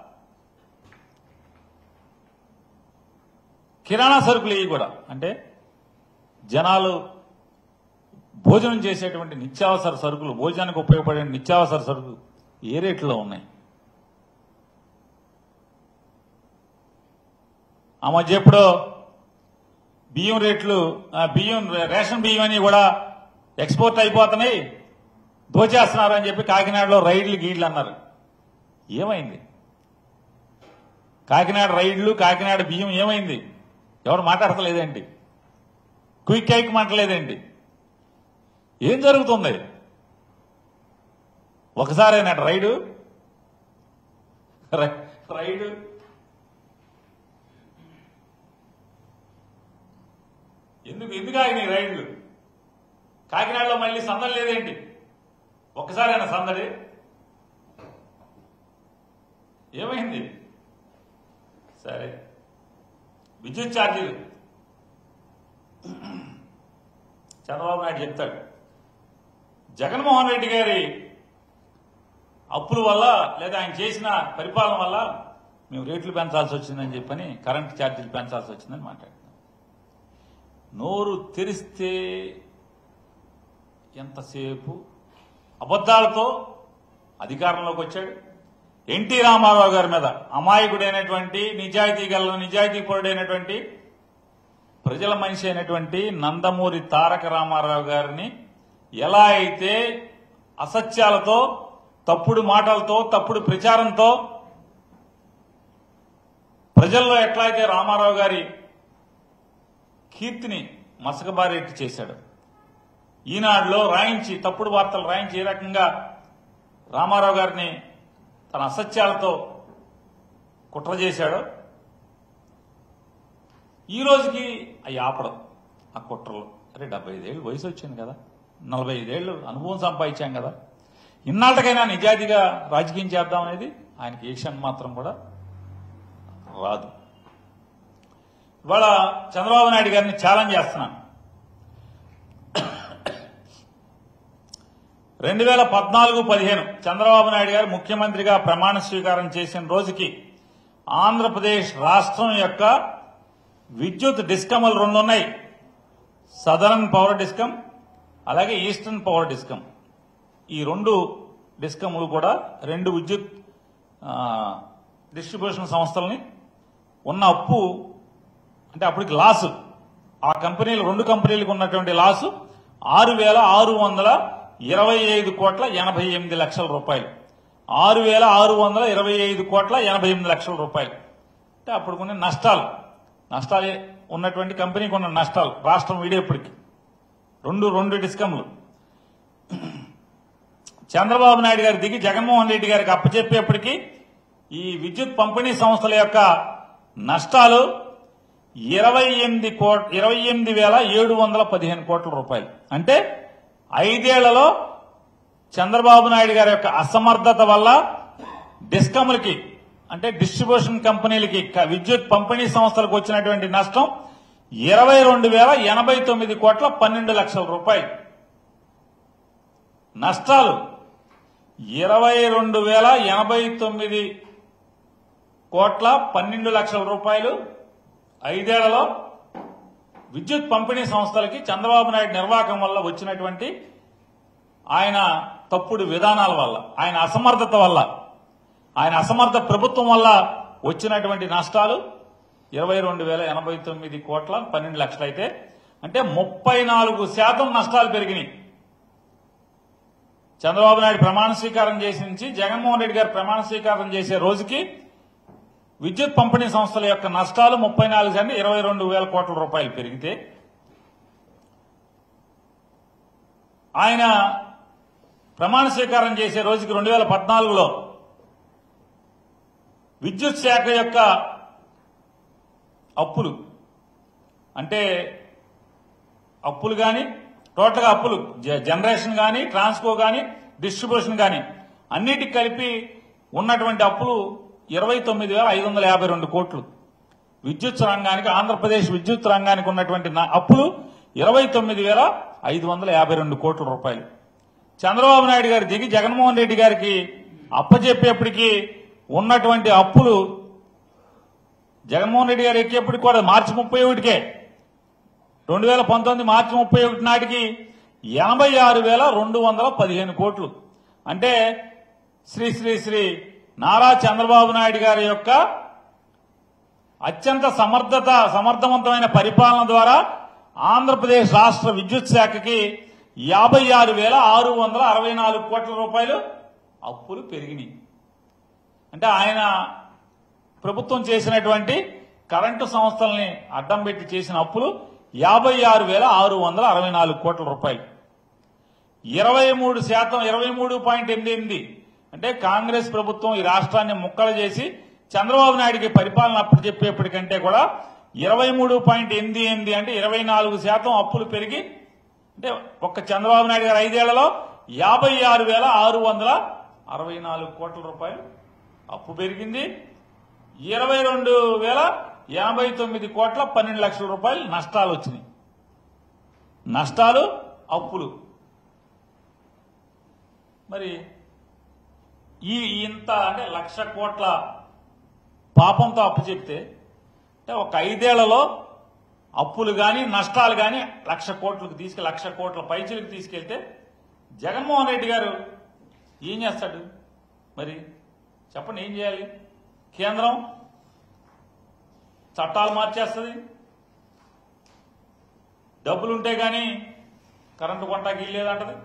కిరాణా సరుకులు ఇవి కూడా అంటే జనాలు భోజనం చేసేటువంటి నిత్యావసర సరుకులు భోజనానికి ఉపయోగపడే నిత్యావసర సరుకులు ఏ రేట్లో ఉన్నాయి ఆ మధ్య ఎప్పుడో బియ్యం రేట్లు ఆ బియ్యం రేషన్ బియ్యం అని కూడా ఎక్స్పోర్ట్ అయిపోతున్నాయి దోచేస్తున్నారు అని చెప్పి కాకినాడలో రైడ్లు గీడ్లు అన్నారు ఏమైంది కాకినాడ రైడ్లు కాకినాడ బియ్యం ఏమైంది ఎవరు మాట్లాడతలేదేంటి క్విక్ ఐక్ మాట్లాడలేదేంటి ఏం జరుగుతుంది ఒకసారేనా రైడు రై- రైడు ఎందుకు ఎందుకు ఆగిన ఈ రైళ్లు కాకినాడలో మళ్ళీ సందడి లేదేంటి ఒక్కసారైనా సందడి ఏమైంది సరే విద్యుత్ ఛార్జీలు చంద్రబాబు నాయుడు చెప్తాడు జగన్మోహన్ రెడ్డి గారి అప్పుల వల్ల లేదా ఆయన చేసిన పరిపాలన వల్ల మేము రేట్లు పెంచాల్సి వచ్చిందని చెప్పని కరెంట్ ఛార్జీలు పెంచాల్సి వచ్చిందని మాట్లాడుతున్నాం నోరు తెరిస్తే ఎంతసేపు అబద్ధాలతో అధికారంలోకి వచ్చాడు ఎన్టీ రామారావు గారి మీద అమాయకుడైనటువంటి నిజాయితీ గల నిజాయితీ పరుడైనటువంటి ప్రజల మనిషి అయినటువంటి నందమూరి తారక రామారావు గారిని ఎలా అయితే అసత్యాలతో తప్పుడు మాటలతో తప్పుడు ప్రచారంతో ప్రజల్లో ఎట్లయితే రామారావు గారి కీర్తిని మసకబారేట్టు చేశాడు ఈనాడులో రాయించి తప్పుడు వార్తలు రాయించి ఏ రకంగా రామారావు గారిని తన అసత్యాలతో కుట్ర చేశాడో ఈ రోజుకి అవి ఆపడం ఆ కుట్రలు అరే డెబ్బై ఐదేళ్ళు వయసు వచ్చింది కదా నలభై ఐదేళ్ళు అనుభవం సంపాదించాం కదా ఇన్నాళ్ళకైనా నిజాయితీగా రాజకీయం చేద్దాం అనేది ఆయనకి ఏ క్షణం మాత్రం కూడా రాదు ఇవాళ చంద్రబాబు నాయుడు గారిని ఛాలెంజ్ చేస్తున్నాను రెండు వేల పద్నాలుగు పదిహేను చంద్రబాబు నాయుడు గారు ముఖ్యమంత్రిగా ప్రమాణ స్వీకారం చేసిన రోజుకి ఆంధ్రప్రదేశ్ రాష్ట్రం యొక్క విద్యుత్ డిస్కమ్లు రెండు ఉన్నాయి సదరన్ పవర్ డిస్కమ్ అలాగే ఈస్టర్న్ పవర్ డిస్కమ్ ఈ రెండు డిస్కమ్లు కూడా రెండు విద్యుత్ ఆ, డిస్ట్రిబ్యూషన్ సంస్థల్ని ఉన్న అప్పు అంటే అప్పటికి లాసు ఆ కంపెనీలు రెండు కంపెనీలకు ఉన్నటువంటి లాసు ఆరు వేల ఆరు వందల ఇరవై ఐదు కోట్ల ఎనభై ఎనిమిది లక్షల రూపాయలు ఆరు వేల ఆరు వందల ఇరవై ఐదు కోట్ల ఎనభై ఎనిమిది లక్షల రూపాయలు అంటే అప్పుడు కొన్ని నష్టాలు నష్టాలు ఉన్నటువంటి కంపెనీకి ఉన్న నష్టాలు రాష్ట్రం వీడేప్పటికి రెండు రెండు డిస్కమ్లు చంద్రబాబు నాయుడు గారి దిగి జగన్మోహన్ రెడ్డి గారికి అప్పచెప్పేప్పటికీ ఈ విద్యుత్ పంపిణీ సంస్థల యొక్క నష్టాలు ఇరవై ఎనిమిది కోట్ ఇరవై ఎనిమిది వేల ఏడు వందల పదిహేను కోట్ల రూపాయలు అంటే ఐదేళ్లలో చంద్రబాబు నాయుడు గారి యొక్క అసమర్థత వల్ల డిస్కమ్లకి అంటే డిస్ట్రిబ్యూషన్ కంపెనీలకి క- విద్యుత్ పంపిణీ సంస్థలకు వచ్చినటువంటి నష్టం ఇరవై రెండు వేల ఎనభై తొమ్మిది కోట్ల పన్నెండు లక్షల రూపాయలు నష్టాలు ఇరవై రెండు వేల ఎనభై తొమ్మిది కోట్ల పన్నెండు లక్షల రూపాయలు ఐదేళ్లలో విద్యుత్ పంపిణీ సంస్థలకి చంద్రబాబు నాయుడు నిర్వాహకం వల్ల వచ్చినటువంటి ఆయన తప్పుడు విధానాల వల్ల ఆయన అసమర్థత వల్ల ఆయన అసమర్థ ప్రభుత్వం వల్ల వచ్చినటువంటి నష్టాలు ఇరవై రెండు వేల ఎనభై తొమ్మిది కోట్ల పన్నెండు లక్షలైతే అంటే ముప్పై నాలుగు శాతం నష్టాలు పెరిగినాయి చంద్రబాబు నాయుడు ప్రమాణ స్వీకారం చేసి నుంచి జగన్మోహన్ రెడ్డి గారు ప్రమాణ స్వీకారం చేసే రోజుకి విద్యుత్ పంపిణీ సంస్థల యొక్క నష్టాలు ముప్పై నాలుగు శాతం ఇరవై రెండు వేల కోట్ల రూపాయలు పెరిగితే ఆయన ప్రమాణ స్వీకారం చేసే రోజుకి రెండు వేల పద్నాలుగులో విద్యుత్ శాఖ యొక్క అప్పులు అంటే అప్పులు కానీ టోటల్గా అప్పులు జ- జనరేషన్ కానీ ట్రాన్స్కో కానీ డిస్ట్రిబ్యూషన్ కానీ అన్నిటికి కలిపి ఉన్నటువంటి అప్పులు ఇరవై తొమ్మిది వేల ఐదు వందల యాభై రెండు కోట్లు విద్యుత్ రంగానికి ఆంధ్రప్రదేశ్ విద్యుత్ రంగానికి ఉన్నటువంటి నా- అప్పులు ఇరవై తొమ్మిది వేల ఐదు వందల యాభై రెండు కోట్ల రూపాయలు చంద్రబాబు నాయుడు గారు దిగి జగన్మోహన్ రెడ్డి గారికి అప్పచెప్పేప్పటికీ ఉన్నటువంటి అప్పులు జగన్మోహన్ రెడ్డి గారు ఎక్కేప్పటికి కూడా మార్చి ముప్పై ఒకటికే రెండు వేల పంతొమ్మిది మార్చి ముప్పై ఒకటి నాటికి ఎనభై ఆరు వేల రెండు వందల పదిహేను కోట్లు అంటే శ్రీ శ్రీ శ్రీ నారా చంద్రబాబు నాయుడు గారి యొక్క అత్యంత సమర్థత సమర్థవంతమైన పరిపాలన ద్వారా ఆంధ్రప్రదేశ్ రాష్ట్ర విద్యుత్ శాఖకి యాభై ఆరు వేల ఆరు వందల అరవై నాలుగు కోట్ల రూపాయలు అప్పులు పెరిగినాయి అంటే ఆయన ప్రభుత్వం చేసినటువంటి కరెంటు సంస్థల్ని అడ్డం పెట్టి చేసిన అప్పులు యాభై ఆరు వేల ఆరు వందల అరవై నాలుగు కోట్ల రూపాయలు ఇరవై మూడు శాతం ఇరవై మూడు పాయింట్ ఎనిమిది ఎనిమిది అంటే కాంగ్రెస్ ప్రభుత్వం ఈ రాష్ట్రాన్ని ముక్కలు చేసి చంద్రబాబు నాయుడికి పరిపాలన అప్పుడు చెప్పేప్పటికంటే కూడా ఇరవై మూడు పాయింట్ ఎనిమిది ఎనిమిది అంటే ఇరవై నాలుగు శాతం అప్పులు పెరిగి అంటే ఒక్క చంద్రబాబు నాయుడు గారు ఐదేళ్లలో యాభై ఆరు వేల ఆరు వందల అరవై నాలుగు కోట్ల రూపాయలు అప్పు పెరిగింది ఇరవై రెండు వేల యాభై తొమ్మిది కోట్ల పన్నెండు లక్షల రూపాయలు నష్టాలు వచ్చినాయి నష్టాలు అప్పులు మరి ఈ ఇంత అంటే లక్ష కోట్ల పాపంతో అప్పు చెప్తే అంటే ఒక ఐదేళ్లలో అప్పులు కానీ నష్టాలు కానీ లక్ష కోట్లకు తీసుకు లక్ష కోట్ల పైచలకు తీసుకెళ్తే జగన్మోహన్ రెడ్డి గారు ఏం చేస్తాడు మరి చెప్పండి ఏం చేయాలి కేంద్రం చట్టాలు మార్చేస్తుంది డబ్బులుంటే గాని కరెంటు కొంటాకి ఇల్లేదంటది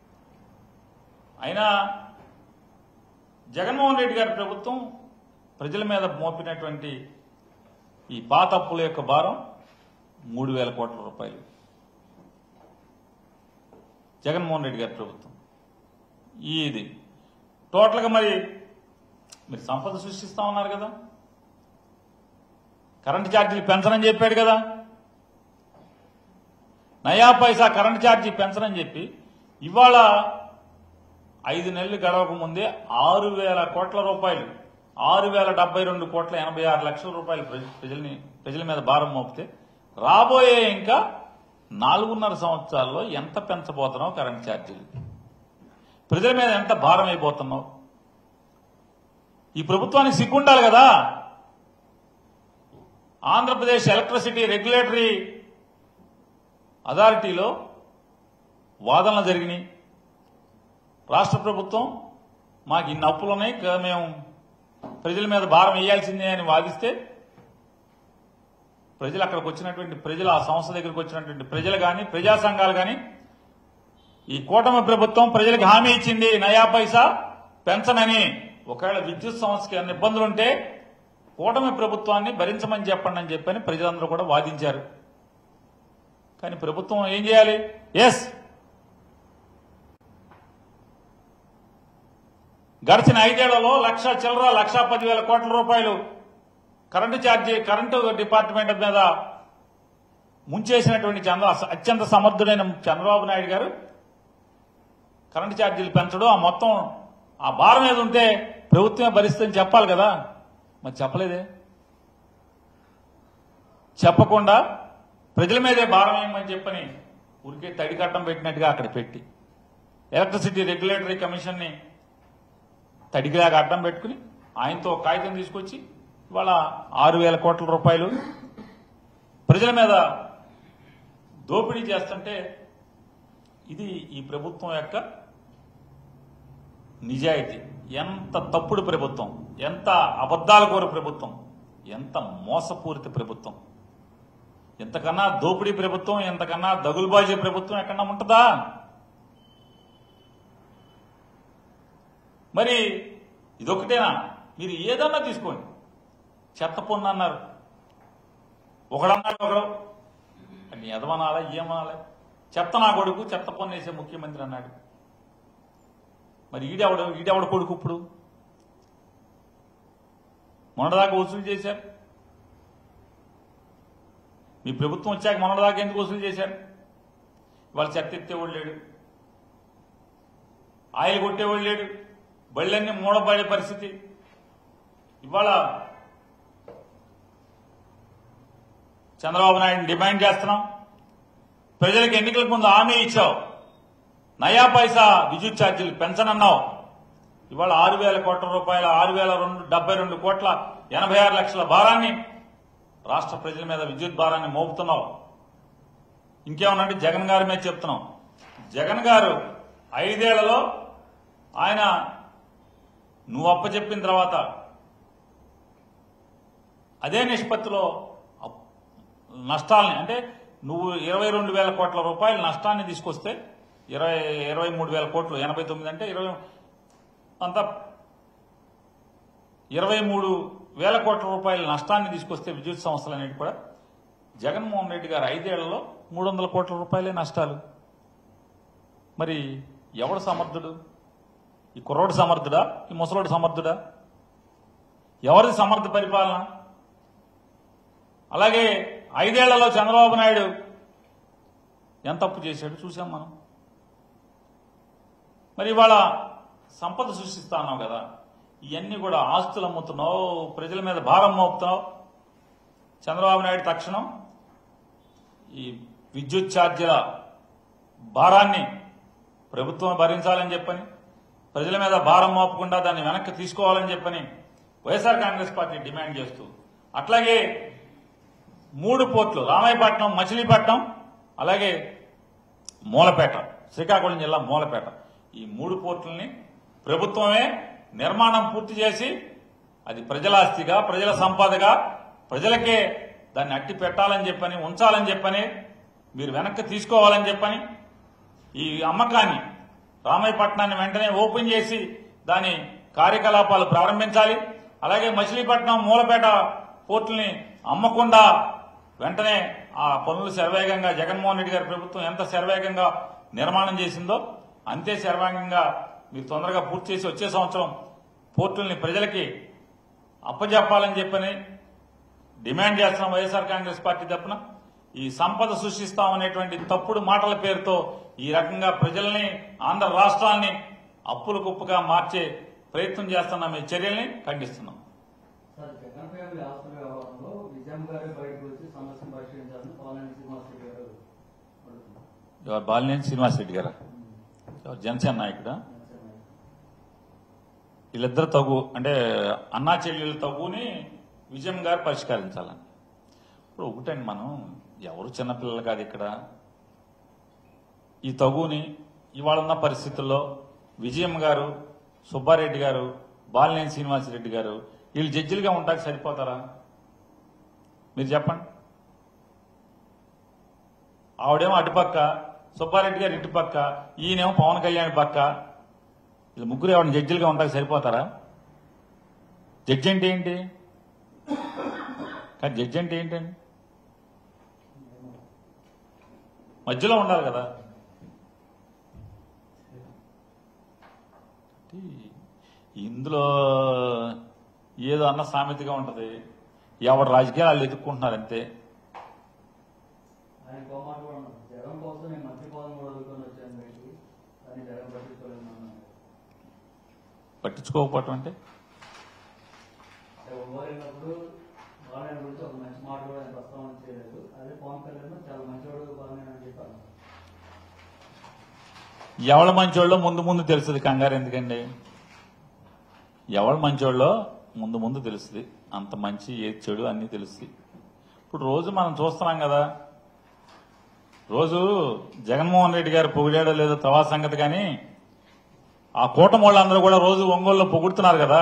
అయినా జగన్మోహన్ రెడ్డి గారి ప్రభుత్వం ప్రజల మీద మోపినటువంటి ఈ పాత అప్పుల యొక్క భారం మూడు వేల కోట్ల రూపాయలు జగన్మోహన్ రెడ్డి గారి ప్రభుత్వం ఇది టోటల్గా మరి మీరు సంపద సృష్టిస్తా ఉన్నారు కదా కరెంటు ఛార్జీలు పెంచనని చెప్పాడు కదా నయా పైసా కరెంటు ఛార్జీ పెంచనని చెప్పి ఇవాళ ఐదు నెలలు గడవక ముందే ఆరు వేల కోట్ల రూపాయలు ఆరు వేల డెబ్బై రెండు కోట్ల ఎనభై ఆరు లక్షల రూపాయలు ప్రజ- ప్రజల్ని ప్రజల మీద భారం మోపితే రాబోయే ఇంకా నాలుగున్నర సంవత్సరాల్లో ఎంత పెంచబోతున్నావు కరెంట్ ఛార్జీలు ప్రజల మీద ఎంత భారం అయిపోతున్నావు ఈ ప్రభుత్వానికి సిగ్గుండాలి కదా ఆంధ్రప్రదేశ్ ఎలక్ట్రిసిటీ రెగ్యులేటరీ అథారిటీలో వాదనలు జరిగినాయి రాష్ట్ర ప్రభుత్వం మాకు ఇన్ని అప్పులు ఉన్నాయి కదా మేము ప్రజల మీద భారం వేయాల్సిందే అని వాదిస్తే ప్రజలు అక్కడికి వచ్చినటువంటి ప్రజలు ఆ సంస్థ దగ్గరికి వచ్చినటువంటి ప్రజలు కానీ ప్రజా సంఘాలు కానీ ఈ కూటమి ప్రభుత్వం ప్రజలకు హామీ ఇచ్చింది నయా పైసా పెంచనని ఒకవేళ విద్యుత్ సంస్థకి అన్ని ఇబ్బందులుంటే కూటమి ప్రభుత్వాన్ని భరించమని చెప్పండి అని చెప్పని ప్రజలందరూ కూడా వాదించారు కానీ ప్రభుత్వం ఏం చేయాలి ఎస్ గడిచిన ఐదేళ్లలో లక్ష చిల్లర లక్ష పదివేల కోట్ల రూపాయలు కరెంటు ఛార్జీ కరెంటు డిపార్ట్మెంట్ మీద ముంచేసినటువంటి చంద్ర అత్యంత సమర్థుడైన చంద్రబాబు నాయుడు గారు కరెంటు ఛార్జీలు పెంచడం ఆ మొత్తం ఆ భారం ఏది ఉంటే ప్రభుత్వమే భరిస్తుందని చెప్పాలి కదా మరి చెప్పలేదే చెప్పకుండా ప్రజల మీదే భారం వేయమని చెప్పని ఊరికే తడి కట్టం పెట్టినట్టుగా అక్కడ పెట్టి ఎలక్ట్రిసిటీ రెగ్యులేటరీ కమిషన్ని తడిగిలాగా అడ్డం పెట్టుకుని ఆయనతో ఒక కాగితం తీసుకొచ్చి ఇవాళ ఆరు వేల కోట్ల రూపాయలు ప్రజల మీద దోపిడీ చేస్తుంటే ఇది ఈ ప్రభుత్వం యొక్క నిజాయితీ ఎంత తప్పుడు ప్రభుత్వం ఎంత అబద్దాల కోరు ప్రభుత్వం ఎంత మోసపూరిత ప్రభుత్వం ఎంతకన్నా దోపిడీ ప్రభుత్వం ఎంతకన్నా దగులుబాజీ ప్రభుత్వం ఎక్కడన్నా ఉంటుందా మరి ఇదొకటేనా మీరు ఏదన్నా తీసుకోండి చెత్త పొన్ను అన్నారు ఒకడన్నాడు ఒకడు అని ఎదవనాలా ఏమనాలా చెత్త నా కొడుకు చెత్త పొన్ను వేసే ముఖ్యమంత్రి అన్నాడు మరి ఈడెవడు ఈడెవడ కొడుకు ఇప్పుడు మొన్నటిదాకా వసూలు చేశారు మీ ప్రభుత్వం వచ్చాక మొన్నటిదాకా ఎందుకు వసూలు చేశారు వాళ్ళు చెత్త ఎత్తేవాడు లేడు ఆయిల్ కొట్టేవాడు లేడు బళ్ళన్నీ మూడబడే పరిస్థితి ఇవాళ చంద్రబాబు నాయుడు డిమాండ్ చేస్తున్నాం ప్రజలకు ఎన్నికలకు ముందు హామీ ఇచ్చావు నయా పైసా విద్యుత్ ఛార్జీలు పెంచనన్నావు ఇవాళ ఆరు వేల కోట్ల రూపాయల ఆరు వేల రెండు డెబ్బై రెండు కోట్ల ఎనభై ఆరు లక్షల భారాన్ని రాష్ట్ర ప్రజల మీద విద్యుత్ భారాన్ని మోపుతున్నావు ఇంకేమన్నంటే జగన్ గారి మీద చెప్తున్నాం జగన్ గారు ఐదేళ్లలో ఆయన నువ్వు అప్పచెప్పిన తర్వాత అదే నిష్పత్తిలో అప్- నష్టాలని అంటే నువ్వు ఇరవై రెండు వేల కోట్ల రూపాయల నష్టాన్ని తీసుకొస్తే ఇరవై ఇరవై మూడు వేల కోట్లు ఎనభై తొమ్మిది అంటే ఇరవై అంతా ఇరవై మూడు వేల కోట్ల రూపాయల నష్టాన్ని తీసుకొస్తే విద్యుత్ సంస్థలు అనేవి కూడా జగన్మోహన్ రెడ్డి గారు ఐదేళ్లలో మూడు వందల కోట్ల రూపాయలే నష్టాలు మరి ఎవడు సమర్థుడు ఈ కుర్రోడు సమర్థుడా ఈ ముసలోడు సమర్థుడా ఎవరిది సమర్థ పరిపాలన అలాగే ఐదేళ్లలో చంద్రబాబు నాయుడు ఎంత తప్పు చేశాడు చూసాం మనం మరి ఇవాళ సంపద సృష్టిస్తా అన్నావు కదా ఇవన్నీ కూడా ఆస్తులు అమ్ముతున్నావు ప్రజల మీద భారం మోపుతున్నావు చంద్రబాబు నాయుడు తక్షణం ఈ విద్యుత్ ఛార్జీల భారాన్ని ప్రభుత్వం భరించాలని చెప్పని ప్రజల మీద భారం మోపకుండా దాన్ని వెనక్కి తీసుకోవాలని చెప్పని వైఎస్ఆర్ కాంగ్రెస్ పార్టీ డిమాండ్ చేస్తూ అట్లాగే మూడు పోర్ట్లు రామాయపట్నం మచిలీపట్నం అలాగే మూలపేట శ్రీకాకుళం జిల్లా మూలపేట ఈ మూడు పోర్టుల్ని ప్రభుత్వమే నిర్మాణం పూర్తి చేసి అది ప్రజల ఆస్తిగా ప్రజల సంపదగా ప్రజలకే దాన్ని అట్టి పెట్టాలని చెప్పని ఉంచాలని చెప్పని మీరు వెనక్కి తీసుకోవాలని చెప్పని ఈ అమ్మకాన్ని రామాయపట్నాన్ని వెంటనే ఓపెన్ చేసి దాని కార్యకలాపాలు ప్రారంభించాలి అలాగే మచిలీపట్నం మూలపేట పోర్టుల్ని అమ్మకుండా వెంటనే ఆ పనులు శరవేగంగా జగన్మోహన్ రెడ్డి గారి ప్రభుత్వం ఎంత శరవేగంగా నిర్మాణం చేసిందో అంతే శరవేగంగా మీరు తొందరగా పూర్తి చేసి వచ్చే సంవత్సరం పోర్టుల్ని ప్రజలకి అప్పజెప్పాలని చెప్పని డిమాండ్ చేస్తున్నాం వైఎస్ఆర్ కాంగ్రెస్ పార్టీ తరపున ఈ సంపద సృష్టిస్తామనేటువంటి తప్పుడు మాటల పేరుతో ఈ రకంగా ప్రజల్ని ఆంధ్ర రాష్ట్రాన్ని అప్పుల కుప్పగా మార్చే ప్రయత్నం చేస్తున్న మీ చర్యల్ని ఖండిస్తున్నాం సార్ జగన్ ఫ్యామిలీ ఆస్తుల వ్యవహారంలో విజయం గారి బయటకు వచ్చి సమస్యను పరిష్కరించాలని పోలాని శ్రీనివాసరెడ్డి గారు అడుగుతున్నారు ఎవరు బాలినేని శ్రీనివాసరెడ్డి గారు ఎవరు జనసేన నాయకుడా వీళ్ళిద్దరు తగు అంటే అన్నా చెల్లెల తగుని విజయం గారు పరిష్కరించాలని ఇప్పుడు ఒకటండి మనం ఎవరు చిన్నపిల్లలు కాదు ఇక్కడ ఈ తగుని ఇవాళ ఉన్న పరిస్థితుల్లో విజయం గారు సుబ్బారెడ్డి గారు బాలినేని శ్రీనివాసరెడ్డి గారు వీళ్ళు జడ్జిలుగా ఉంటాకి సరిపోతారా మీరు చెప్పండి ఆవిడేమో అటుపక్క సుబ్బారెడ్డి గారు ఇటుపక్క ఈయనేమో పవన్ కళ్యాణ్ పక్క వీళ్ళు ముగ్గురు ఎవరిని జడ్జిలుగా ఉంటాకి సరిపోతారా జడ్జి అంటే ఏంటి కానీ జడ్జి అంటే ఏంటండి మధ్యలో ఉండాలి కదా ఈ- ఇందులో ఏదో అన్న సామెతగా ఉంటది ఎవరు రాజకీయాలు వాళ్ళు ఎదుర్కొంటున్నారు అంతే ఆయన కోమాట కూడా ఉన్నారు జగన్ కోసం నేను మంత్రి పదం కూడా వదులుకొని వచ్చాను బయటికి కానీ జగన్ పట్టించుకోలేదు అన్నారు పట్టించుకోకపోవటం అంటే అంటే ఓవరైనప్పుడు బాలయ్య గురించి ఒక మంచి మాట కూడా ఆయన ప్రస్తావన చేయలేదు అదే పవన్ కళ్యాణ్ చాలా మంచివాడు బాలయ్య అని చెప్పాను ఎవడ మంచోళ్ళో ముందు ముందు తెలుస్తుంది కంగారు ఎందుకండి ఎవడ మంచోళ్ళో ముందు ముందు తెలుస్తుంది అంత మంచి ఏది చెడు అన్నీ తెలుస్తుంది ఇప్పుడు రోజు మనం చూస్తున్నాం కదా రోజు జగన్మోహన్ రెడ్డి గారు పొగిడాడో లేదో తవా సంగతి కానీ ఆ కూటమి వాళ్ళందరూ కూడా రోజు ఒంగోలులో పొగుడుతున్నారు కదా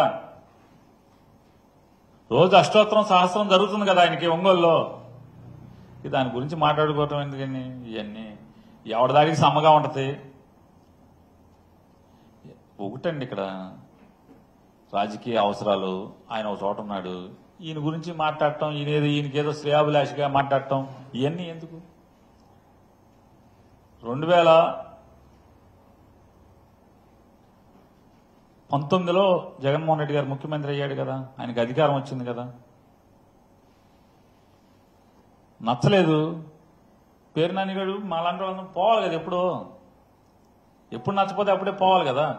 రోజు అష్టోత్తరం సహస్రం జరుగుతుంది కదా ఆయనకి ఒంగోలులో ఇక దాని గురించి మాట్లాడుకోవటం ఎందుకని ఇవన్నీ ఎవరి దానికి సమ్మగా ఉంటది ఒకటండి ఇక్కడ రాజకీయ అవసరాలు ఆయన ఒక చోట ఉన్నాడు ఈయన గురించి మాట్లాడటం ఈయనేదో ఈయనకేదో శ్రేయాభిలాషిగా మాట్లాడటం ఇవన్నీ ఎందుకు రెండు వేల పంతొమ్మిదిలో జగన్మోహన్ రెడ్డి గారు ముఖ్యమంత్రి అయ్యాడు కదా ఆయనకి అధికారం వచ్చింది కదా నచ్చలేదు పేరు నానిగాడు మాలాంటి వాళ్ళందరం పోవాలి కదా ఎప్పుడు ఎప్పుడు నచ్చపోతే అప్పుడే పోవాలి కదా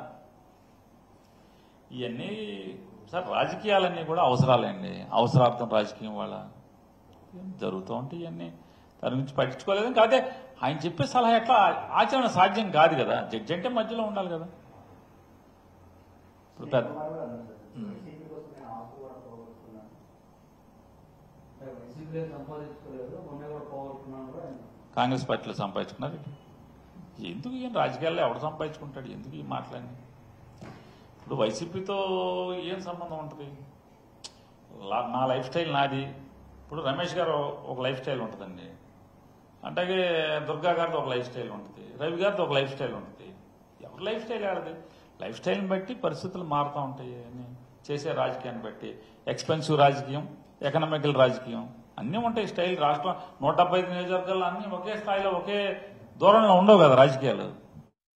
ఇవన్నీ సార్ రాజకీయాలన్నీ కూడా అవసరాలండి అవసరార్థం రాజకీయం వాళ్ళ జరుగుతూ ఉంటాయి ఇవన్నీ దాని గురించి పట్టించుకోలేదు కాకపోతే ఆయన చెప్పే సలహా ఎట్లా ఆచరణ సాధ్యం కాదు కదా జడ్జి అంటే మధ్యలో ఉండాలి కదా ఇప్పుడు పెద్ద వైసీపీ కోసం నేను ఆస్తి కూడా పోగొట్టుకున్నాను అంటే వైసీపీ సంపాదించుకోలేదు మొన్న కూడా పోగొట్టుకున్నాను కూడా ఆయన కాంగ్రెస్ పార్టీలో సంపాదించుకున్నారు ఎందుకు ఈయన రాజకీయాల్లో ఎవడు సంపాదించుకుంటాడు ఎందుకు ఈ మాటలన్నీ ఇప్పుడు వైసీపీతో ఏం సంబంధం ఉంటుంది లా- నా లైఫ్ స్టైల్ నాది ఇప్పుడు రమేష్ గారు ఒక లైఫ్ స్టైల్ ఉంటుందండి అట్లాగే దుర్గా గారితో ఒక లైఫ్ స్టైల్ ఉంటుంది రవి గారితో ఒక లైఫ్ స్టైల్ ఉంటుంది ఎవరి లైఫ్ స్టైల్ ఆడది లైఫ్ స్టైల్ని బట్టి పరిస్థితులు మారుతూ ఉంటాయి అని చేసే రాజకీయాన్ని బట్టి ఎక్స్పెన్సివ్ రాజకీయం ఎకనామికల్ రాజకీయం అన్నీ ఉంటాయి స్టైల్ రాష్ట్రం నూట డెబ్బై ఐదు నియోజకవర్గాల్లో అన్ని ఒకే స్థాయిలో ఒకే దూరంలో ఉండవు కదా రాజకీయాలు